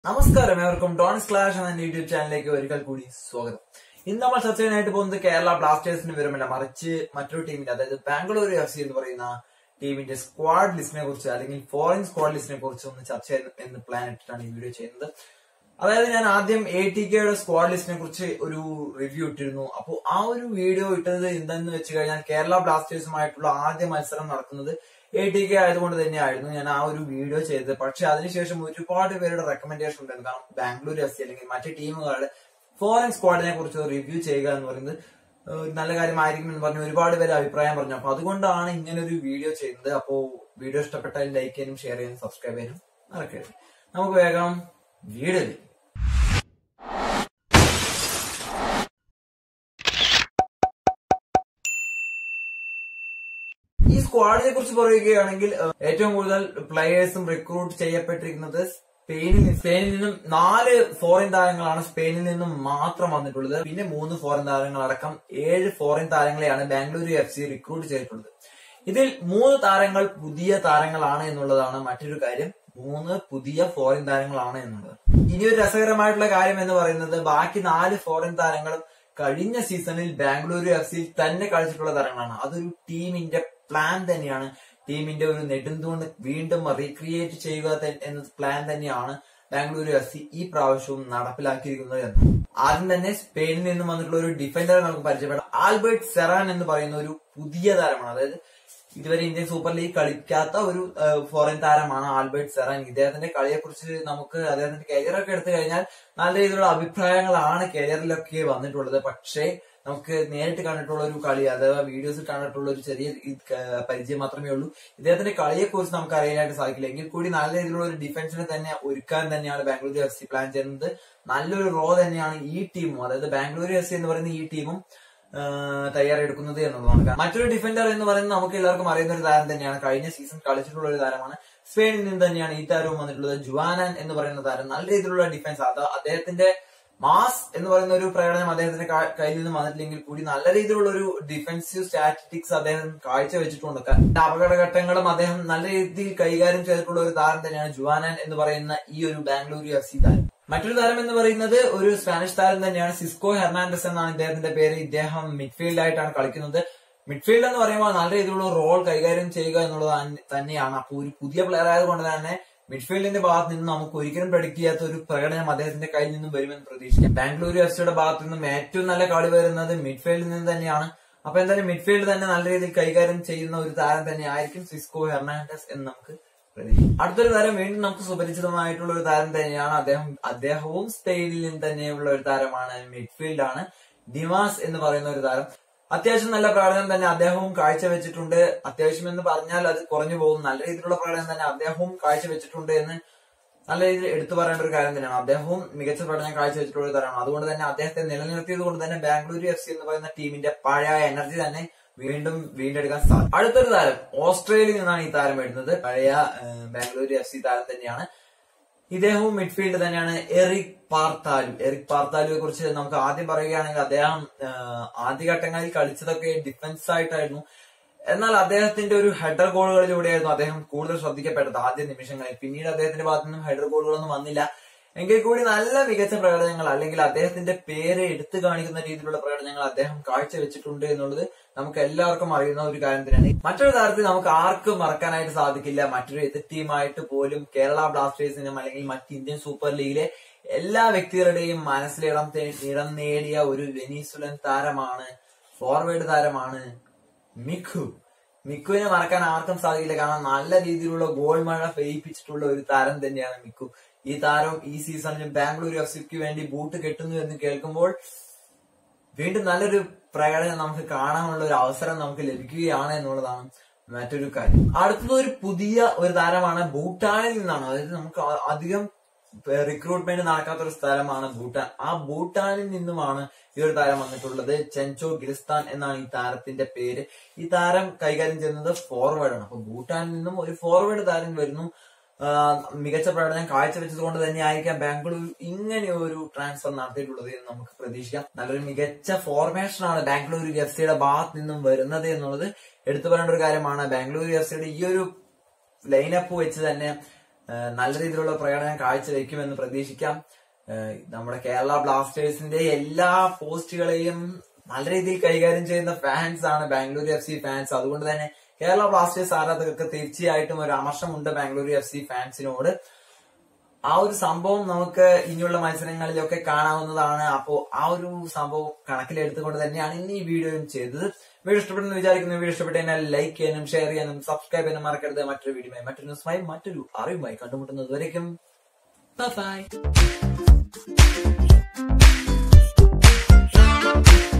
നമസ്കാരം ഏവർക്കും dawns clash എന്ന യൂട്യൂബ് ചാനലിലേക്ക് ഒരിക്കൽ കൂടി സ്വാഗതം ഇന്ന് നമ്മൾ ചർച്ച ചെയ്യാനായിട്ട് പോകുന്നത് കേരള ബ്ലാസ്റ്റേഴ്സിന് വിവരമില്ല മറിച്ച് മറ്റൊരു ടീമിന്റെ അതായത് ബാംഗ്ലൂരു എഫ് സി എന്ന് പറയുന്ന ടീമിന്റെ സ്ക്വാഡ് ലിസ്റ്റിനെ കുറിച്ച് അല്ലെങ്കിൽ ഫോറിൻ സ്ക്വാഡ് ലിസ്റ്റിനെ കുറിച്ച് ഒന്ന് ചർച്ച ചെയ്യുന്ന എന്ന് പ്ലാൻ ഇട്ടിട്ടാണ് ഈ വീഡിയോ ചെയ്യുന്നത് അതായത് ഞാൻ ആദ്യം എ ടി കെയുടെ സ്ക്വാഡ് ലിസ്റ്റിനെ കുറിച്ച് ഒരു റിവ്യൂ ഇട്ടിരുന്നു അപ്പോൾ ആ ഒരു വീഡിയോ ഇട്ടത് എന്തെന്ന് വെച്ച് കഴിഞ്ഞാൽ കേരള ബ്ലാസ്റ്റേഴ്സുമായിട്ടുള്ള ആദ്യ മത്സരം നടക്കുന്നത് എ ടി കെ ആയതുകൊണ്ട് തന്നെയായിരുന്നു ഞാൻ ആ ഒരു വീഡിയോ ചെയ്തത് പക്ഷെ അതിനുശേഷം ഒരുപാട് പേരുടെ റെക്കമെൻഡേഷൻ ഉണ്ടായിരുന്നു കാരണം ബാംഗ്ലൂർ എഫ് സി അല്ലെങ്കിൽ മറ്റ് ടീമുകളുടെ ഫോറിൻ സ്ക്വാഡിനെ കുറിച്ച് റിവ്യൂ ചെയ്യുക എന്ന് പറയുന്നത് ഏഹ് നല്ല കാര്യമായിരിക്കും എന്ന് പറഞ്ഞ് ഒരുപാട് പേര് അഭിപ്രായം പറഞ്ഞു അപ്പൊ അതുകൊണ്ടാണ് ഇങ്ങനെ ഒരു വീഡിയോ ചെയ്യുന്നത് അപ്പോ വീഡിയോ ഇഷ്ടപ്പെട്ടാൽ ലൈക്ക് ചെയ്യാനും ഷെയർ ചെയ്യാനും സബ്സ്ക്രൈബ് ചെയ്യാനും മറക്കരുത് നമുക്ക് വേഗം വീഡിയോ ഈ സ്ക്വാഡിനെ കുറിച്ച് പറയുകയാണെങ്കിൽ ഏഹ്, ഏറ്റവും കൂടുതൽ പ്ലെയേഴ്സും റിക്രൂട്ട് ചെയ്യപ്പെട്ടിരിക്കുന്നത് സ്പെയിനിൽ നിന്ന് സ്പെയിനിൽ നിന്നും നാല് ഫോറിൻ താരങ്ങളാണ് സ്പെയിനിൽ നിന്നും മാത്രം വന്നിട്ടുള്ളത് പിന്നെ മൂന്ന് ഫോറിൻ താരങ്ങളടക്കം ഏഴ് ഫോറിൻ താരങ്ങളെയാണ് ബാംഗ്ലൂരു എഫ് സി റിക്രൂട്ട് ചെയ്തിട്ടുള്ളത് ഇതിൽ മൂന്ന് താരങ്ങൾ പുതിയ താരങ്ങളാണ് എന്നുള്ളതാണ് മറ്റൊരു കാര്യം മൂന്ന് പുതിയ ഫോറിൻ താരങ്ങളാണ് എന്നുള്ളത് ഇനി ഒരു രസകരമായിട്ടുള്ള കാര്യം എന്ന് പറയുന്നത് ബാക്കി നാല് ഫോറിൻ താരങ്ങളും കഴിഞ്ഞ സീസണിൽ ബാംഗ്ലൂരു എഫ് സിയിൽ തന്നെ കളിച്ചിട്ടുള്ള താരങ്ങളാണ് അതൊരു ടീമിന്റെ പ്ലാൻ തന്നെയാണ് ടീമിന്റെ ഒരു നെടുന്തൂണ് വീണ്ടും റീക്രിയേറ്റ് ചെയ്യുക ത- എന്ന പ്ലാൻ തന്നെയാണ് ബാംഗ്ലൂരു എഫ് സി ഈ പ്രാവശ്യവും നടപ്പിലാക്കിയിരിക്കുന്നത് എന്ന് ആദ്യം തന്നെ സ്പെയിനിൽ നിന്നും വന്നിട്ടുള്ള ഒരു ഡിഫൻഡറെ നമുക്ക് പരിചയപ്പെടാം ആൽബർട്ട് സെറാൻ എന്ന് പറയുന്ന ഒരു പുതിയ താരമാണ് അതായത് ഇതുവരെ ഇന്ത്യൻ സൂപ്പർ ലീഗ് കളിക്കാത്ത ഒരു ഫോറിൻ താരമാണ് ആൽബർട്ട് സെറാൻ ഇദ്ദേഹത്തിന്റെ കളിയെക്കുറിച്ച് നമുക്ക് അദ്ദേഹത്തിന്റെ കരിയറൊക്കെ എടുത്തു കഴിഞ്ഞാൽ നല്ല രീതിയിലുള്ള അഭിപ്രായങ്ങളാണ് കരിയറിലൊക്കെ വന്നിട്ടുള്ളത് പക്ഷേ നമുക്ക് നേരിട്ട് കണ്ടിട്ടുള്ള ഒരു കളി അഥവാ വീഡിയോസിൽ കണ്ടിട്ടുള്ള ഒരു ചെറിയ ഇത് ക- പരിചയം മാത്രമേ ഉള്ളൂ ഇദ്ദേഹത്തിന്റെ കളിയെക്കുറിച്ച് നമുക്ക് അറിയാനായിട്ട് സാധിക്കില്ല എങ്കിൽ കൂടി നല്ല രീതിയിലുള്ള ഒരു ഡിഫൻസിനെ തന്നെ ഒരുക്കാൻ തന്നെയാണ് ബാംഗ്ലൂരു എഫ് സി പ്ലാൻ ചെയ്യുന്നത് നല്ലൊരു റോ തന്നെയാണ് ഈ ടീമും അതായത് ബാംഗ്ലൂരു എഫ് സി എന്ന് പറയുന്ന ഈ ടീമും ആ, തയ്യാറെടുക്കുന്നത് എന്നുള്ളതാണ് കാരണം മറ്റൊരു ഡിഫൻഡർ എന്ന് പറയുന്നത് നമുക്ക് എല്ലാവർക്കും അറിയുന്ന ഒരു താരം തന്നെയാണ് കഴിഞ്ഞ സീസൺ കളിച്ചിട്ടുള്ള ഒരു താരമാണ് സ്പെയിനിൽ നിന്ന് തന്നെയാണ് ഈ താരവും വന്നിട്ടുള്ളത് ജുവാനൻ എന്ന് പറയുന്ന താരം നല്ല രീതിയിലുള്ള ഡിഫൻസ് അത് അദ്ദേഹത്തിന്റെ മാസ് എന്ന് പറയുന്ന ഒരു പ്രകടനം അദ്ദേഹത്തിന്റെ ക- കയ്യിൽ നിന്ന് വന്നിട്ടില്ലെങ്കിൽ കൂടി നല്ല രീതിയിലുള്ള ഒരു ഡിഫൻസീവ് സ്റ്റാറ്റിസ്റ്റിക്സ് അദ്ദേഹം കാഴ്ചവെച്ചിട്ടുണ്ട് ക- അപകടഘട്ടങ്ങളും അദ്ദേഹം നല്ല രീതിയിൽ കൈകാര്യം ചെയ്തിട്ടുള്ള ഒരു താരം തന്നെയാണ് ജുവാനൻ എന്ന് പറയുന്ന ഈ ഒരു ബാംഗ്ലൂരു എഫ് സി താരം മറ്റൊരു താരം എന്ന് പറയുന്നത് ഒരു സ്പാനിഷ് താരം തന്നെയാണ് സിസ്കോ ഹെർണാണ്ടസ് എന്നാണ് ഇദ്ദേഹത്തിന്റെ പേര് ഇദ്ദേഹം മിഡ്ഫീൽഡ് ആയിട്ടാണ് കളിക്കുന്നത് മിഡ്ഫീൽഡ് എന്ന് പറയുമ്പോൾ നല്ല രീതിയിലുള്ള റോൾ കൈകാര്യം ചെയ്യുക എന്നുള്ളത് തന്ന- തന്നെയാണ് അപ്പോൾ ഒരു പുതിയ പ്ലെയർ ആയതുകൊണ്ട് തന്നെ മിഡ്ഫീൽഡിന്റെ ഭാഗത്ത് നിന്ന് നമുക്ക് ഒരിക്കലും പ്രഡിക്ട് ചെയ്യാത്ത ഒരു പ്രകടനം അദ്ദേഹത്തിന്റെ കയ്യിൽ നിന്നും വരുമെന്ന് പ്രതീക്ഷിക്കാം ബാംഗ്ലൂരു എഫ് സിയുടെ ഭാഗത്ത് നിന്നും ഏറ്റവും നല്ല കളി വരുന്നത് മിഡ്ഫീൽഡിൽ നിന്ന് തന്നെയാണ് അപ്പൊ എന്തായാലും മിഡ്ഫീൽഡ് തന്നെ നല്ല രീതിയിൽ കൈകാര്യം ചെയ്യുന്ന ഒരു താരം തന്നെ ആയിരിക്കും സിസ്കോ ഹെർണാണ്ടസ് എന്ന് നമുക്ക് പ്രതീക്ഷിക്കാം അടുത്തൊരു താരം വീണ്ടും നമുക്ക് സുപരിചിതമായിട്ടുള്ള ഒരു താരം തന്നെയാണ് അദ്ദേഹം അദ്ദേഹവും സ്പെയിനിൽ നിന്ന് തന്നെയുള്ള ഒരു താരമാണ് മിഡ്ഫീൽഡ് ആണ് ഡിമാസ് എന്ന് പറയുന്ന ഒരു താരം അത്യാവശ്യം നല്ല പ്രകടനം തന്നെ അദ്ദേഹവും കാഴ്ചവെച്ചിട്ടുണ്ട് അത്യാവശ്യം എന്ന് പറഞ്ഞാൽ അത് കുറഞ്ഞു പോകും നല്ല രീതിയിലുള്ള പ്രകടനം തന്നെ അദ്ദേഹവും കാഴ്ചവെച്ചിട്ടുണ്ട് എന്ന് നല്ല രീതിയിൽ എടുത്തു പറയേണ്ട ഒരു കാര്യം തന്നെയാണ് അദ്ദേഹവും മികച്ച പ്രകടനം കാഴ്ചവെച്ചിട്ടുള്ള ഒരു താരമാണ് അതുകൊണ്ട് തന്നെ അദ്ദേഹത്തെ നിലനിർത്തിയത് കൊണ്ട് തന്നെ ബാംഗ്ലൂരു എഫ് സി എന്ന് പറയുന്ന ടീമിന്റെ പഴയ എനർജി തന്നെ വീണ്ടും വീണ്ടെടുക്കാൻ സാധിക്കും അടുത്തൊരു താരം ഓസ്ട്രേലിയയിൽ നിന്നാണ് ഈ താരം വരുന്നത് പഴയ ഏഹ്, ബാംഗ്ലൂരു എഫ് സി താരം തന്നെയാണ് ഇദ്ദേഹവും മിഡ്ഫീൽഡ് തന്നെയാണ് എറിക് പാർത്താലു എറിക് പാർത്താലുവെ കുറിച്ച് നമുക്ക് ആദ്യം പറയുകയാണെങ്കിൽ അദ്ദേഹം ആഹ്, ആദ്യഘട്ടങ്ങളിൽ കളിച്ചതൊക്കെ ഡിഫൻസ് ആയിട്ടായിരുന്നു എന്നാൽ അദ്ദേഹത്തിന്റെ ഒരു ഹെഡർ ഗോളുകളിലൂടെയായിരുന്നു അദ്ദേഹം കൂടുതൽ ശ്രദ്ധിക്കപ്പെട്ടത് ആദ്യ നിമിഷങ്ങളിൽ പിന്നീട് അദ്ദേഹത്തിന്റെ ഭാഗത്തു നിന്നും ഹെഡർ ഗോളുകളൊന്നും വന്നില്ല എങ്കിൽ കൂടി നല്ല മികച്ച പ്രകടനങ്ങൾ അല്ലെങ്കിൽ അദ്ദേഹത്തിന്റെ പേര് എടുത്തു കാണിക്കുന്ന രീതിയിലുള്ള പ്രകടനങ്ങൾ അദ്ദേഹം കാഴ്ചവെച്ചിട്ടുണ്ട് എന്നുള്ളത് നമുക്ക് എല്ലാവർക്കും അറിയുന്ന ഒരു കാര്യം തന്നെയാണ് മറ്റൊരു താരത്തിൽ നമുക്ക് ആർക്കും മറക്കാനായിട്ട് സാധിക്കില്ല മറ്റൊരു എതിർ ടീമായിട്ട് പോലും കേരള ബ്ലാസ്റ്റേഴ്സിനും അല്ലെങ്കിൽ മറ്റ് ഇന്ത്യൻ സൂപ്പർ ലീഗിലെ എല്ലാ വ്യക്തികളുടെയും മനസ്സിലിടം തേ- ഇടം നേടിയ ഒരു വെനീസുലൻ താരമാണ് ഫോർവേഡ് താരമാണ് മിഖു മിക്കുവിനെ മറക്കാൻ ആർക്കും സാധിക്കില്ല കാരണം നല്ല രീതിയിലുള്ള ഗോൾ മഴ പെയ്യിപ്പിച്ചിട്ടുള്ള ഒരു താരം തന്നെയാണ് മിക്കു ഈ താരം ഈ സീസണിലും ബാംഗ്ലൂരു എഫ് സിക്ക് വേണ്ടി ബൂട്ട് കെട്ടുന്നു എന്ന് കേൾക്കുമ്പോൾ വീണ്ടും നല്ലൊരു പ്രകടനം നമുക്ക് കാണാനുള്ള ഒരു അവസരം നമുക്ക് ലഭിക്കുകയാണ് എന്നുള്ളതാണ് മറ്റൊരു കാര്യം അടുത്തത് ഒരു പുതിയ ഒരു താരമാണ് ഭൂട്ടാനിൽ നിന്നാണ് അതായത് നമുക്ക് അ- അധികം റിക്രൂട്ട്മെന്റ് നടക്കാത്ത ഒരു സ്ഥലമാണ് ഭൂട്ടാൻ ആ ഭൂട്ടാനിൽ നിന്നുമാണ് ഈ ഒരു താരം വന്നിട്ടുള്ളത് ചെൻചോ ഗിലിസ്ഥാൻ എന്നാണ് ഈ താരത്തിന്റെ പേര് ഈ താരം കൈകാര്യം ചെയ്യുന്നത് ഫോർവേഡ് ആണ് അപ്പൊ ഭൂട്ടാനിൽ നിന്നും ഒരു ഫോർവേഡ് താരം വരുന്നു ആ, മികച്ച പ്രകടനം കാഴ്ചവെച്ചത് കൊണ്ട് തന്നെ ആയിരിക്കാം ബാംഗ്ലൂർ ഇങ്ങനെ ഒരു ട്രാൻസ്ഫർ നടത്തിയിട്ടുള്ളത് എന്ന് നമുക്ക് പ്രതീക്ഷിക്കാം നല്ലൊരു മികച്ച ഫോർമേഷൻ ആണ് ബാംഗ്ലൂർ എഫ് സിയുടെ ഭാഗത്ത് നിന്നും വരുന്നത് എന്നുള്ളത് എടുത്തു പറയേണ്ട ഒരു കാര്യമാണ് ബാംഗ്ലൂർ എഫ് സിയുടെ ഈ ഒരു ലൈനപ്പ് വെച്ച് തന്നെ ഏഹ് നല്ല രീതിയിലുള്ള പ്രകടനം കാഴ്ചവെക്കുമെന്ന് പ്രതീക്ഷിക്കാം ഏഹ് നമ്മുടെ കേരള ബ്ലാസ്റ്റേഴ്സിന്റെ എല്ലാ പോസ്റ്റുകളെയും നല്ല രീതിയിൽ കൈകാര്യം ചെയ്യുന്ന ഫാൻസ് ആണ് ബാംഗ്ലൂർ എഫ് സി ഫാൻസ് അതുകൊണ്ട് തന്നെ കേരള ബ്ലാസ്റ്റേഴ്സ് ആരാധകർക്ക് തീർച്ചയായിട്ടും ഒരു അമർഷമുണ്ട് ബാംഗ്ലൂർ എഫ് സി ഫാൻസിനോട് ആ ഒരു സംഭവം നമുക്ക് ഇനിയുള്ള മത്സരങ്ങളിലൊക്കെ കാണാവുന്നതാണ് അപ്പോ ആ ഒരു സംഭവം കണക്കിലെടുത്തുകൊണ്ട് തന്നെയാണ് ഇന്ന് ഈ വീഡിയോയും ചെയ്തത് വീഡിയോ ഇഷ്ടപ്പെടുന്നു വിചാരിക്കുന്നു വീഡിയോ ഇഷ്ടപ്പെട്ട് കഴിഞ്ഞാൽ ലൈക്ക് ചെയ്യാനും ഷെയർ ചെയ്യാനും സബ്സ്ക്രൈബ് ചെയ്യാനും മറക്കരുത് മറ്റൊരു വീഡിയോയുമായി മറ്റൊരു ന്യൂസുമായി മറ്റൊരു അറിവുമായി കണ്ടുമുട്ടുന്നത് വരയ്ക്കും ബൈ